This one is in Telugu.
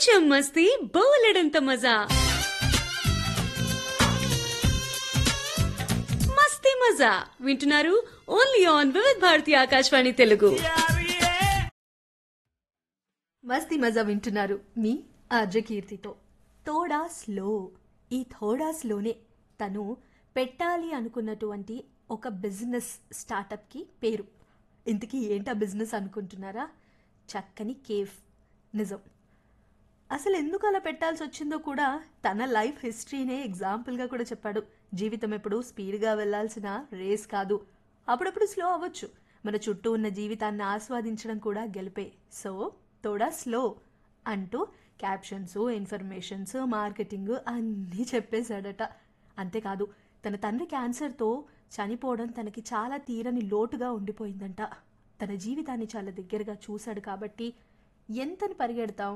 కొంచెం మస్తీ బోలెడంత మజా మస్తీ మజా వింటున్నారు ఓన్లీ ఆన్ వివిధ్ భారతి ఆకాశవాణి తెలుగు మస్తీ మజా వింటున్నారు మీ ఆర్జ కీర్తితో థోడా స్లో ఈ థోడా స్లోనే తను పెట్టాలి అనుకున్నటువంటి ఒక బిజినెస్ స్టార్టప్కి పేరు ఇంతకీ ఏంటా బిజినెస్ అనుకుంటున్నారా చక్కని కేఫ్ నిజం అసలు ఎందుకు అలా పెట్టాల్సి వచ్చిందో కూడా తన లైఫ్ హిస్టరీనే ఎగ్జాంపుల్గా కూడా చెప్పాడు జీవితం ఎప్పుడు స్పీడ్గా వెళ్ళాల్సిన రేస్ కాదు అప్పుడప్పుడు స్లో అవ్వచ్చు మన చుట్టూ ఉన్న జీవితాన్ని ఆస్వాదించడం కూడా గెలిపే సో తోడా స్లో అంటూ క్యాప్షన్స్ ఇన్ఫర్మేషన్స్ మార్కెటింగ్ అన్నీ చెప్పేశాడట అంతేకాదు తన తండ్రి క్యాన్సర్తో చనిపోవడం తనకి చాలా తీరని లోటుగా ఉండిపోయిందంట తన జీవితాన్ని చాలా దగ్గరగా చూశాడు కాబట్టి ఎంతని పరిగెడతాం